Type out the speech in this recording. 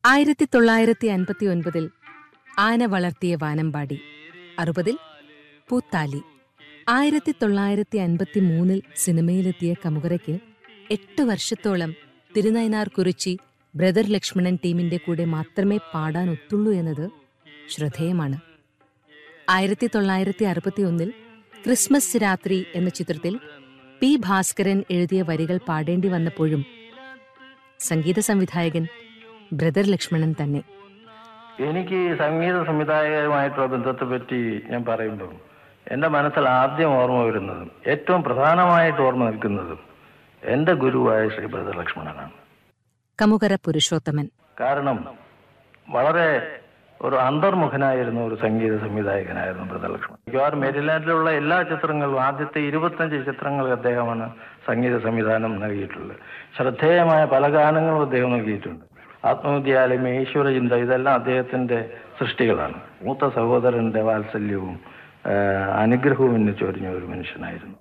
ആയിരത്തി തൊള്ളായിരത്തി അൻപത്തി ഒൻപതിൽ ആന വളർത്തിയ വാനമ്പാടി അറുപതിൽ പൂത്താലി ആയിരത്തി തൊള്ളായിരത്തി അൻപത്തി മൂന്നിൽ സിനിമയിലെത്തിയ കമുകരയ്ക്ക് എട്ട് വർഷത്തോളം തിരുനയനാർ കുറിച്ചി ബ്രദർ ലക്ഷ്മണൻ ടീമിന്റെ കൂടെ മാത്രമേ പാടാൻ ഒത്തുള്ളൂ എന്നത് ശ്രദ്ധേയമാണ് ആയിരത്തി തൊള്ളായിരത്തി അറുപത്തി ഒന്നിൽ ക്രിസ്മസ് രാത്രി എന്ന ചിത്രത്തിൽ പി ഭാസ്കരൻ എഴുതിയ വരികൾ പാടേണ്ടി വന്നപ്പോഴും സംഗീത സംവിധായകൻ ബ്രദർ ലക്ഷ്മണൻ തന്നെ എനിക്ക് ഈ സംഗീത സംവിധായകരുമായിട്ടുള്ള ബന്ധത്തെ പറ്റി ഞാൻ പറയുമ്പോൾ എൻ്റെ മനസ്സിൽ ആദ്യം ഓർമ്മ വരുന്നതും ഏറ്റവും പ്രധാനമായിട്ട് ഓർമ്മ നിൽക്കുന്നതും എൻ്റെ ഗുരുവായ ശ്രീ ബ്രദർ ലക്ഷ്മണനാണ് കമുകര പുരുഷോത്തമൻ കാരണം വളരെ ഒരു അന്തർമുഖനായിരുന്ന ഒരു സംഗീത സംവിധായകനായിരുന്നു ബ്രദർ ലക്ഷ്മണൻ മിക്കവാറും മെരിലാൻഡിലുള്ള എല്ലാ ചിത്രങ്ങളും ആദ്യത്തെ ഇരുപത്തഞ്ച് ചിത്രങ്ങൾ അദ്ദേഹമാണ് സംഗീത സംവിധാനം നൽകിയിട്ടുള്ളത് ശ്രദ്ധേയമായ പല ഗാനങ്ങളും അദ്ദേഹം നൽകിയിട്ടുണ്ട് ആത്മവിദ്യാലയം ഈശ്വരചിന്ത ഇതെല്ലാം അദ്ദേഹത്തിന്റെ സൃഷ്ടികളാണ് മൂത്ത സഹോദരന്റെ വാത്സല്യവും ആ, അനുഗ്രഹവും എന്നെ ചൊരിഞ്ഞ ഒരു മനുഷ്യനായിരുന്നു